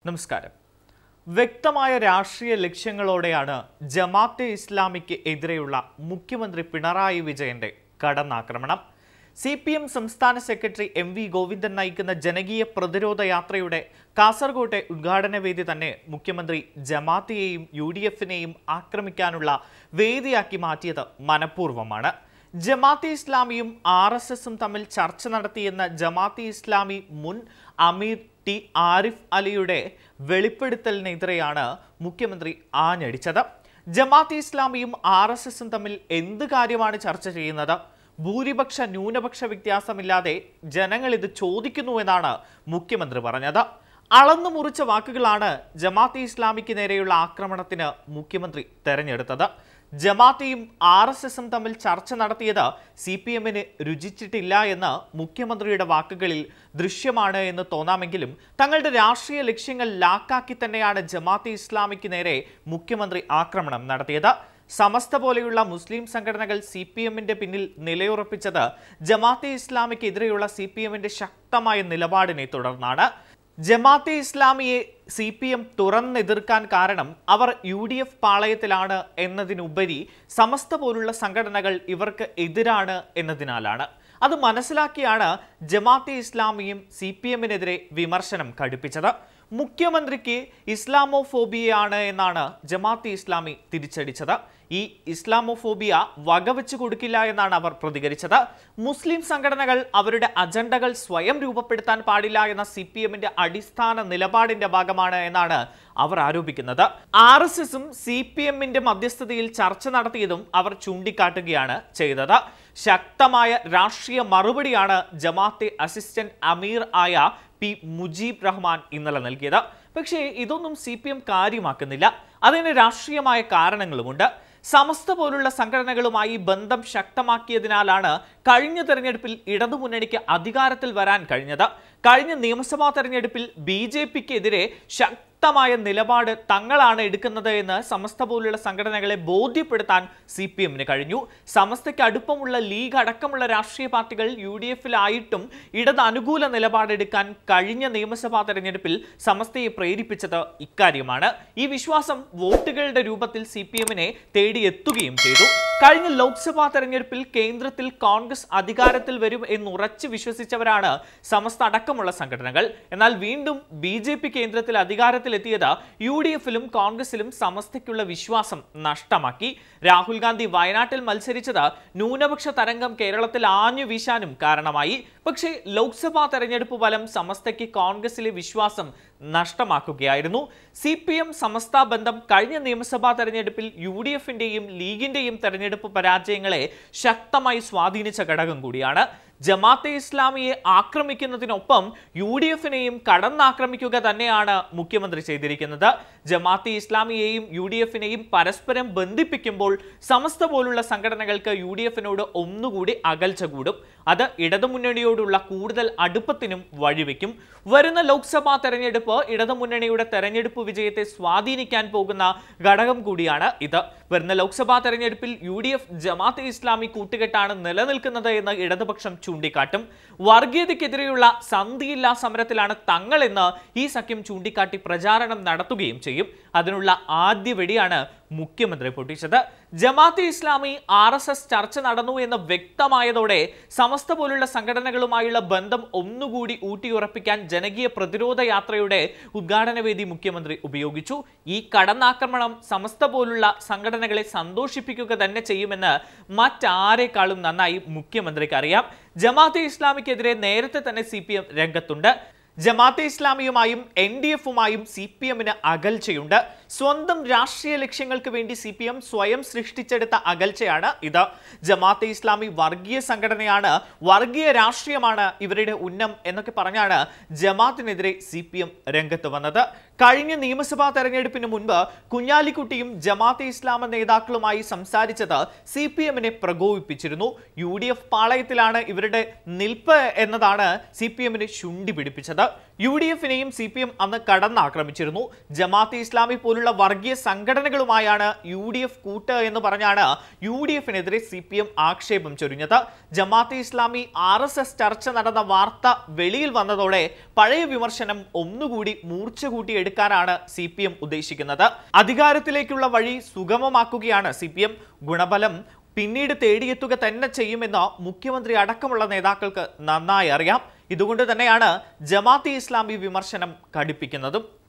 നമസ്കാരം വ്യക്തമായ രാഷ്ട്രീയ ലക്ഷ്യങ്ങളോടെയാണ് ജമാഅത്തെ ഇസ്ലാമിക്ക് എതിരെയുള്ള മുഖ്യമന്ത്രി പിണറായി വിജയന്റെ കടന്നാക്രമണം സി പി എം സംസ്ഥാന സെക്രട്ടറി എം വി ഗോവിന്ദൻ നയിക്കുന്ന ജനകീയ പ്രതിരോധ യാത്രയുടെ കാസർകോട്ടെ ഉദ്ഘാടന വേദി തന്നെ മുഖ്യമന്ത്രി ജമാഅത്തെയും യു ഡി എഫിനെയും ആക്രമിക്കാനുള്ള വേദിയാക്കി മാറ്റിയത് മനഃപൂർവ്വമാണ് ജമാഅത്തെ ഇസ്ലാമിയും ആർ എസ് എസും തമ്മിൽ ചർച്ച നടത്തിയെന്ന ജമാഅത്തെ ഇസ്ലാമി മുൻ അമീർ ടി ആരിഫ് അലിയുടെ വെളിപ്പെടുത്തലിനെതിരെയാണ് മുഖ്യമന്ത്രി ആഞ്ഞടിച്ചത് ജമാഅത്തെ ഇസ്ലാമിയും ആർ എസ് എസും തമ്മിൽ എന്ത് കാര്യമാണ് ചർച്ച ചെയ്യുന്നത് ഭൂരിപക്ഷ ന്യൂനപക്ഷ വ്യത്യാസമില്ലാതെ ജനങ്ങൾ ഇത് ചോദിക്കുന്നുവെന്നാണ് മുഖ്യമന്ത്രി പറഞ്ഞത് അളന്നു മുറിച്ച വാക്കുകളാണ് ജമാഅത്തെ ഇസ്ലാമിക്ക് നേരെയുള്ള ആക്രമണത്തിന് മുഖ്യമന്ത്രി തെരഞ്ഞെടുത്തത് ജമാഅത്തെയും ആർ എസ് എസും തമ്മിൽ ചർച്ച നടത്തിയത് സി പി എമ്മിന് രുചിച്ചിട്ടില്ല എന്ന് മുഖ്യമന്ത്രിയുടെ വാക്കുകളിൽ ദൃശ്യമാണ് എന്ന് തോന്നാമെങ്കിലും തങ്ങളുടെ രാഷ്ട്രീയ ലക്ഷ്യങ്ങൾ ലാക്കാക്കി തന്നെയാണ് ജമാഅത്തെ ഇസ്ലാമിക്ക് നേരെ മുഖ്യമന്ത്രി ആക്രമണം നടത്തിയത് സമസ്ത പോലെയുള്ള മുസ്ലിം സംഘടനകൾ സി പി എമ്മിന്റെ പിന്നിൽ നിലയുറപ്പിച്ചത് ജമാഅത്തെ ഇസ്ലാമിക്കെതിരെയുള്ള സി പി എമ്മിന്റെ ശക്തമായ നിലപാടിനെ തുടർന്നാണ് ജമാഅത്തെ ഇസ്ലാമിയെ സി പി എം തുറന്നെതിർക്കാൻ കാരണം അവർ യു ഡി എഫ് പാളയത്തിലാണ് എന്നതിനുപരി സമസ്ത പോലുള്ള സംഘടനകൾ ഇവർക്ക് എതിരാണ് എന്നതിനാലാണ് അത് മനസ്സിലാക്കിയാണ് ജമാഅത്തെ ഇസ്ലാമിയും സി പി എമ്മിനെതിരെ വിമർശനം ഘടിപ്പിച്ചത് മുഖ്യമന്ത്രിക്ക് ഇസ്ലാമോഫോബിയയാണ് എന്നാണ് ജമാഅത്തെ ഇസ്ലാമി തിരിച്ചടിച്ചത് ഈ ഇസ്ലാമോഫോബിയ വകവെച്ച് കൊടുക്കില്ല എന്നാണ് അവർ പ്രതികരിച്ചത് മുസ്ലിം സംഘടനകൾ അവരുടെ അജണ്ടകൾ സ്വയം രൂപപ്പെടുത്താൻ പാടില്ല എന്ന സി പി എമ്മിന്റെ അടിസ്ഥാന നിലപാടിന്റെ ഭാഗമാണ് എന്നാണ് അവർ ആരോപിക്കുന്നത് ആർ എസ് എസും സി പി എമ്മിന്റെ മധ്യസ്ഥതയിൽ ചർച്ച നടത്തിയതും അവർ ചൂണ്ടിക്കാട്ടുകയാണ് ചെയ്തത് ശക്തമായ രാഷ്ട്രീയ മറുപടിയാണ് ജമാഅത്തെ അസിസ്റ്റന്റ് അമീർ ആയ പി മുജീബ് റഹ്മാൻ ഇന്നലെ നൽകിയത് പക്ഷേ ഇതൊന്നും സി പി എം കാര്യമാക്കുന്നില്ല അതിന് രാഷ്ട്രീയമായ കാരണങ്ങളുമുണ്ട് സമസ്ത പോലുള്ള സംഘടനകളുമായി ബന്ധം ശക്തമാക്കിയതിനാലാണ് കഴിഞ്ഞ തെരഞ്ഞെടുപ്പിൽ ഇടതുമുന്നണിക്ക് അധികാരത്തിൽ വരാൻ കഴിഞ്ഞത് കഴിഞ്ഞ നിയമസഭാ തെരഞ്ഞെടുപ്പിൽ ബി ജെ പിക്കെതിരെ ശക്തമായ നിലപാട് തങ്ങളാണ് എടുക്കുന്നത് എന്ന് സമസ്ത പോലുള്ള സംഘടനകളെ ബോധ്യപ്പെടുത്താൻ സി പി എമ്മിന് കഴിഞ്ഞു സമസ്തയ്ക്ക് അടുപ്പമുള്ള ലീഗ് അടക്കമുള്ള രാഷ്ട്രീയ പാർട്ടികൾ യു ഡി എഫിലായിട്ടും ഇടത് അനുകൂല നിലപാടെടുക്കാൻ കഴിഞ്ഞ നിയമസഭാ തെരഞ്ഞെടുപ്പിൽ സമസ്തയെ പ്രേരിപ്പിച്ചത് ഇക്കാര്യമാണ് ഈ വിശ്വാസം വോട്ടുകളുടെ രൂപത്തിൽ സി പി എമ്മിനെ തേടിയെത്തുകയും ചെയ്തു കഴിഞ്ഞ ലോക്സഭാ തെരഞ്ഞെടുപ്പിൽ കേന്ദ്രത്തിൽ കോൺഗ്രസ് അധികാരത്തിൽ വരും എന്നുറച്ചു വിശ്വസിച്ചവരാണ് സമസ്ത അടക്കമുള്ള സംഘടനകൾ എന്നാൽ വീണ്ടും ബി ജെ പി കേന്ദ്രത്തിൽ അധികാരത്തിലെത്തിയത് യു ഡി എഫിലും കോൺഗ്രസിലും സമസ്തയ്ക്കുള്ള വിശ്വാസം നഷ്ടമാക്കി രാഹുൽ ഗാന്ധി വയനാട്ടിൽ മത്സരിച്ചത് ന്യൂനപക്ഷ തരംഗം കേരളത്തിൽ ആഞ്ഞു വീശാനും കാരണമായി പക്ഷേ ലോക്സഭാ തെരഞ്ഞെടുപ്പ് ഫലം സമസ്തയ്ക്ക് കോൺഗ്രസിലെ വിശ്വാസം നഷ്ടമാക്കുകയായിരുന്നു സി പി എം സമസ്ത ബന്ധം കഴിഞ്ഞ നിയമസഭാ തെരഞ്ഞെടുപ്പിൽ യു ഡി എഫിന്റെയും ലീഗിന്റെയും തെരഞ്ഞെടുപ്പ് പരാജയങ്ങളെ ശക്തമായി സ്വാധീനിച്ച ഘടകം കൂടിയാണ് ജമാഅത്തെ ഇസ്ലാമിയെ ആക്രമിക്കുന്നതിനൊപ്പം യു ഡി എഫിനെയും കടന്നാക്രമിക്കുക തന്നെയാണ് മുഖ്യമന്ത്രി ചെയ്തിരിക്കുന്നത് ജമാഅത്തെ ഇസ്ലാമിയെയും യു ഡി എഫിനെയും പരസ്പരം ബന്ധിപ്പിക്കുമ്പോൾ സമസ്ത പോലുള്ള സംഘടനകൾക്ക് യു ഡി എഫിനോട് ഒന്നുകൂടി അകൽച്ച കൂടും അത് ഇടതുമുന്നണിയോടുള്ള കൂടുതൽ അടുപ്പത്തിനും വഴിവെക്കും വരുന്ന ലോക്സഭാ തെരഞ്ഞെടുപ്പ് ഇടതുമുന്നണിയുടെ തെരഞ്ഞെടുപ്പ് വിജയത്തെ സ്വാധീനിക്കാൻ പോകുന്ന ഘടകം കൂടിയാണ് ഇത് വരുന്ന ലോക്സഭാ തെരഞ്ഞെടുപ്പിൽ U D F Jamaat-e Islami കൂട്ടുകെട്ടാണ് നിലനിൽക്കുന്നത് എന്ന് ഇടതുപക്ഷം ചൂണ്ടിക്കാട്ടും വർഗീയതയ്ക്കെതിരെയുള്ള സന്ധിയില്ലാ സമരത്തിലാണ് തങ്ങളെന്ന് ഈ സഖ്യം ചൂണ്ടിക്കാട്ടി പ്രചാരണം നടത്തുകയും ചെയ്യും അതിനുള്ള ആദ്യ വെടിയാണ് മുഖ്യമന്ത്രി പൊട്ടിച്ചത് Jamaat-e Islami R S S ചർച്ച നടന്നു എന്ന് വ്യക്തമായതോടെ സമസ്ത പോലുള്ള സംഘടനകളുമായുള്ള ബന്ധം ഒന്നുകൂടി ഊട്ടിയുറപ്പിക്കാൻ ജനകീയ പ്രതിരോധ യാത്രയുടെ ഉദ്ഘാടന വേദി മുഖ്യമന്ത്രി ഉപയോഗിച്ചു ഈ കടന്നാക്രമണം സമസ്ത പോലുള്ള സംഘടനകളെ സന്തോഷിപ്പിക്കുക തന്നെ ചെയ്യുമെന്ന് മറ്റാരെക്കാളും നന്നായി മുഖ്യമന്ത്രിക്ക് അറിയാം ജമാഅത്തെ ഇസ്ലാമിക്കെതിരെ നേരത്തെ തന്നെ സി പി എം രംഗത്തുണ്ട് ജമാഅത്തെ ഇസ്ലാമിയുമായും എൻ ഡി എഫുമായും സി പി എമ്മിന് അകൽച്ചയുണ്ട് സ്വന്തം രാഷ്ട്രീയ ലക്ഷ്യങ്ങൾക്ക് വേണ്ടി സി പി എം സ്വയം സൃഷ്ടിച്ചെടുത്ത അകൽച്ചയാണ് ഇത് ജമാഅത്തെ ഇസ്ലാമി വർഗീയ സംഘടനയാണ് വർഗീയ രാഷ്ട്രീയമാണ് ഇവരുടെ ഉന്നം എന്നൊക്കെ പറഞ്ഞാണ് ജമാഅത്തിനെതിരെ സി പി എം രംഗത്ത് വന്നത് കഴിഞ്ഞ നിയമസഭാ തെരഞ്ഞെടുപ്പിന് മുൻപ് കുഞ്ഞാലിക്കുട്ടിയും ജമാഅത്തെ ഇസ്ലാമ നേതാക്കളുമായി സംസാരിച്ചത് സി പി എമ്മിനെ പ്രകോപിപ്പിച്ചിരുന്നു യു ഡി എഫ് പാളയത്തിലാണ് ഇവരുടെ നിൽപ്പ് എന്നതാണ് സി പി എമ്മിന് ശുണ്ടി പിടിപ്പിച്ചത് യു ഡി എഫിനെയും സി പി എം അന്ന് കടന്നാക്രമിച്ചിരുന്നു ജമാഅത്തെ ഇസ്ലാമി പോലുള്ള വർഗീയ സംഘടനകളുമായാണ് യു ഡി എഫ് കൂട്ട് എന്ന് പറഞ്ഞാണ് യു ഡി എഫിനെതിരെ സി പി എം ആക്ഷേപം ചൊരിഞ്ഞത് Jamaat-e Islami R S S ചർച്ച നടന്ന വാർത്ത വെളിയിൽ വന്നതോടെ പഴയ വിമർശനം ഒന്നുകൂടി മൂർച്ച കൂട്ടി എടുക്കാനാണ് സി പി എം ഉദ്ദേശിക്കുന്നത് അധികാരത്തിലേക്കുള്ള വഴി സുഗമമാക്കുകയാണ് സി പി എം ഗുണഫലം പിന്നീട് തേടിയെത്തുക തന്നെ ചെയ്യുമെന്ന് മുഖ്യമന്ത്രി അടക്കമുള്ള നേതാക്കൾക്ക് നന്നായി അറിയാം ഇതുകൊണ്ട് തന്നെയാണ് ജമാഅത്തെ ഇസ്ലാമി വിമർശനം കടുപ്പിക്കുന്നതും